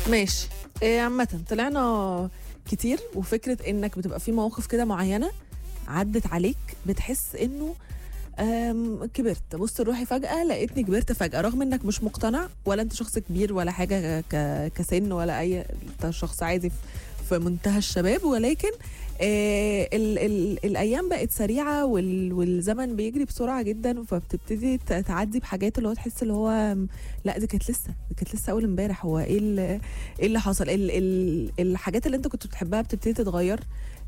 ماشي إيه عامة طلعنا كتير وفكرة انك بتبقى في مواقف كده معينة عدت عليك بتحس انه أم، كبرت بص روحي فجأة لقيتني كبرت فجأة رغم انك مش مقتنع ولا انت شخص كبير ولا حاجة ك- كسن ولا اي انت شخص عادي في- في منتهى الشباب ولكن آه ال ال الايام بقت سريعه وال والزمن بيجري بسرعه جدا فبتبتدي ت- تعدي بحاجات اللي هو تحس اللي هو م، لا دي كانت لسه دي كانت لسه اول امبارح هو ايه اللي ايه اللي حصل ال ال الحاجات اللي انت كنت بتحبها بتبتدي تتغير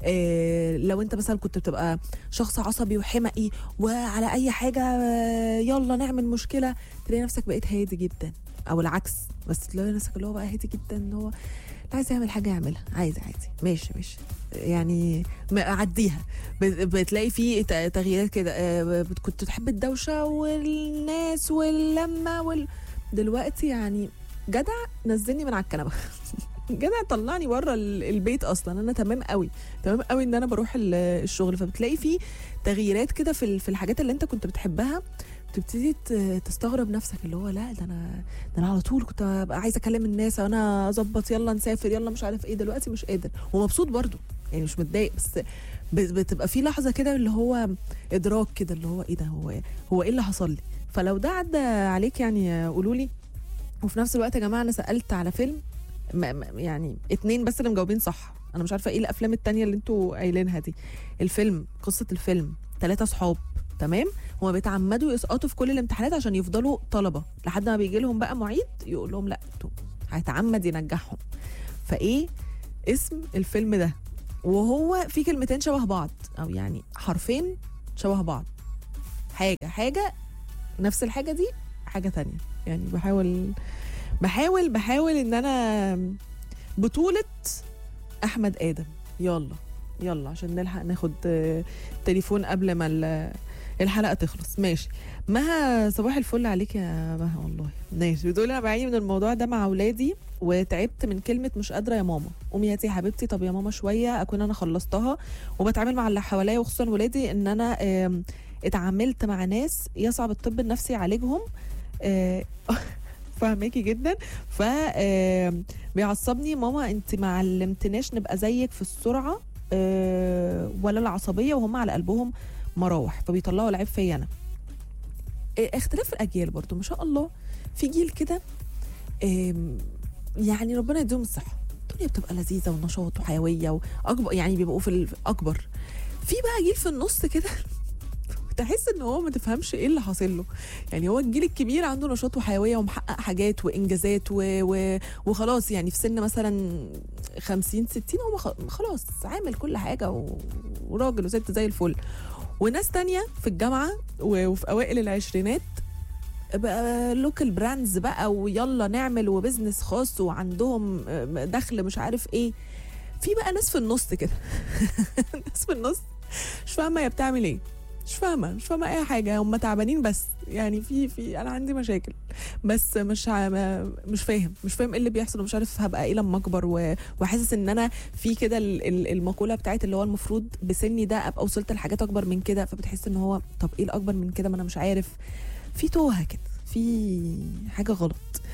آه لو انت مثلا كنت بتبقى شخص عصبي وحمقي وعلى اي حاجه آه، يلا نعمل مشكله تلاقي نفسك بقيت هادي جدا او العكس بس تلاقي نفسك اللي هو بقى هادي جدا اللي هو اللي عايز يعمل حاجه يعملها عادي عادي ماشي ماشي يعني ما- عديها بت- بتلاقي في ت- تغييرات كده آه، بت- كنت تحب الدوشه والناس واللمه وال... دلوقتي يعني جدع نزلني من على الكنبه جدع طلعني بره ال- البيت اصلا انا تمام قوي تمام قوي ان انا بروح ال- الشغل فبتلاقي في تغييرات كده في ال- في الحاجات اللي انت كنت بتحبها تبتدي ت- تستغرب نفسك اللي هو لا ده انا ده انا على طول كنت ببقى عايزه اكلم الناس انا اظبط يلا نسافر يلا مش عارف ايه دلوقتي مش قادر ومبسوط برضو يعني مش متضايق بس ب- بتبقى في لحظه كده اللي هو ادراك كده اللي هو ايه ده هو إيه هو ايه اللي حصل لي فلو ده عدى عليك يعني قولوا لي وفي نفس الوقت يا جماعه انا سالت على فيلم م- م- يعني اتنين بس اللي مجاوبين صح انا مش عارفه ايه الافلام التانية اللي انتوا قايلينها دي الفيلم قصه الفيلم ثلاثة صحاب تمام هما بيتعمدوا يسقطوا في كل الامتحانات عشان يفضلوا طلبه لحد ما بيجي لهم بقى معيد يقول لهم لا انتوا هيتعمد ينجحهم فايه اسم الفيلم ده وهو في كلمتين شبه بعض او يعني حرفين شبه بعض حاجه حاجه نفس الحاجه دي حاجه تانية يعني بحاول بحاول بحاول ان انا بطوله احمد ادم يلا يلا عشان نلحق ناخد آه، تليفون قبل ما ال- الحلقه تخلص ماشي مها صباح الفل عليك يا مها والله ماشي بتقولي انا بعاني من الموضوع ده مع اولادي وتعبت من كلمه مش قادره يا ماما قومي هاتي يا حبيبتي طب يا ماما شويه اكون انا خلصتها وبتعامل مع اللي حواليا وخصوصا ولادي ان انا آم، اتعاملت مع ناس يصعب الطب النفسي يعالجهم آه، فاهماكي جدا ف آم، بيعصبني ماما انت ما علمتناش نبقى زيك في السرعه آه، ولا العصبيه وهم على قلبهم مراوح فبيطلعوا العيب فيا انا آه، اختلاف الاجيال برضو ما شاء الله في جيل كده آم، يعني ربنا يديهم الصحه الدنيا بتبقى لذيذه ونشاط وحيويه واكبر يعني بيبقوا في الاكبر في بقى جيل في النص كده تحس ان هو ما تفهمش ايه اللي حاصل له يعني هو الجيل الكبير عنده نشاط وحيويه ومحقق حاجات وانجازات و... و... وخلاص يعني في سن مثلا 50 60 هو خ- خلاص عامل كل حاجه و... وراجل وست زي الفل وناس تانية في الجامعه و... وفي اوائل العشرينات بقى لوكال براندز بقى ويلا نعمل وبزنس خاص وعندهم دخل مش عارف ايه في بقى ناس في النص كده ناس في النص مش فاهمه هي بتعمل ايه مش فاهمه مش فاهمه اي حاجه هم تعبانين بس يعني في في انا عندي مشاكل بس مش ع- ما- مش فاهم مش فاهم ايه اللي بيحصل ومش عارف هبقى ايه لما اكبر و- وحاسس ان انا في كده ال- ال- المقوله بتاعت اللي هو المفروض بسني ده ابقى وصلت لحاجات اكبر من كده فبتحس ان هو طب ايه الاكبر من كده ما انا مش عارف في توهه كده في حاجه غلط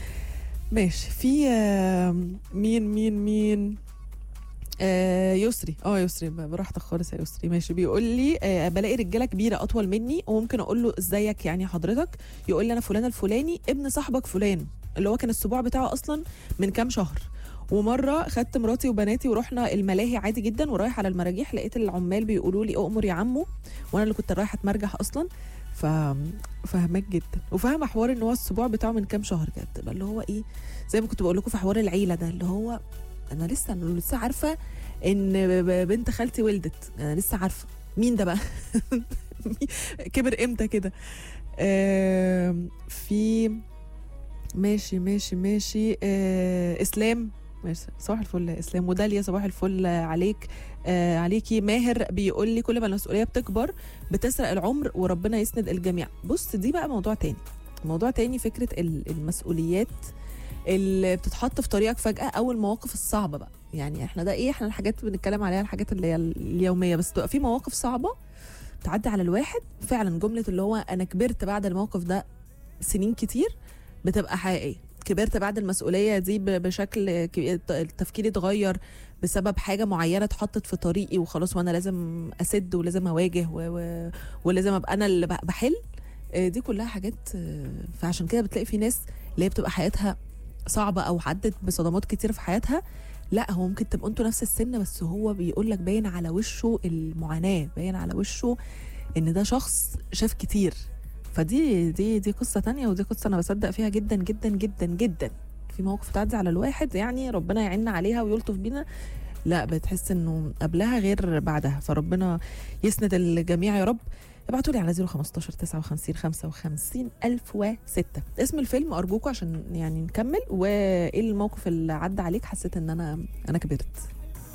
ماشي في آم، مين مين مين آه يسري اه يسري ب- براحتك خالص يا يسري ماشي بيقول لي آه بلاقي رجاله كبيره اطول مني وممكن اقول له ازيك يعني حضرتك يقول لي انا فلان الفلاني ابن صاحبك فلان اللي هو كان السبوع بتاعه اصلا من كام شهر ومره خدت مراتي وبناتي ورحنا الملاهي عادي جدا ورايح على المراجيح لقيت العمال بيقولوا لي اؤمر يا عمو وانا اللي كنت رايحه اتمرجح اصلا ف فاهمك جدا وفاهمه حوار ان هو السبوع بتاعه من كام شهر كده تبقى اللي هو ايه زي ما كنت بقول لكم في حوار العيله ده اللي هو انا لسه انا لسه عارفه ان ب- ب- بنت خالتي ولدت انا لسه عارفه مين ده بقى كبر امتى كده آم، في ماشي ماشي ماشي آه اسلام ماشي صباح الفل يا اسلام وداليا صباح الفل عليك آه عليكي ماهر بيقول لي كل ما المسؤوليه بتكبر بتسرق العمر وربنا يسند الجميع بص دي بقى موضوع تاني موضوع تاني فكره ال- المسؤوليات اللي بتتحط في طريقك فجاه او المواقف الصعبه بقى يعني احنا ده ايه احنا الحاجات بنتكلم عليها الحاجات اللي هي اليوميه بس تبقى في مواقف صعبه تعدي على الواحد فعلا جمله اللي هو انا كبرت بعد الموقف ده سنين كتير بتبقى حقيقيه كبرت بعد المسؤوليه دي ب- بشكل ك- التفكير اتغير بسبب حاجه معينه اتحطت في طريقي وخلاص وانا لازم اسد ولازم اواجه و... و... ولازم ابقى انا اللي ب- بحل آه، دي كلها حاجات آه، فعشان كده بتلاقي في ناس اللي هي بتبقى حياتها صعبه او عدت بصدمات كتير في حياتها لا هو ممكن تبقوا انتوا نفس السن بس هو بيقول لك باين على وشه المعاناه باين على وشه ان ده شخص شاف كتير فدي دي دي قصه تانية ودي قصه انا بصدق فيها جدا جدا جدا جدا في مواقف تعدي على الواحد يعني ربنا يعيننا عليها ويلطف بينا لا بتحس انه قبلها غير بعدها فربنا يسند الجميع يا رب ابعتوا لي على 015 59 55 1006 اسم الفيلم ارجوكم عشان يعني نكمل وايه الموقف اللي عدى عليك حسيت ان انا انا كبرت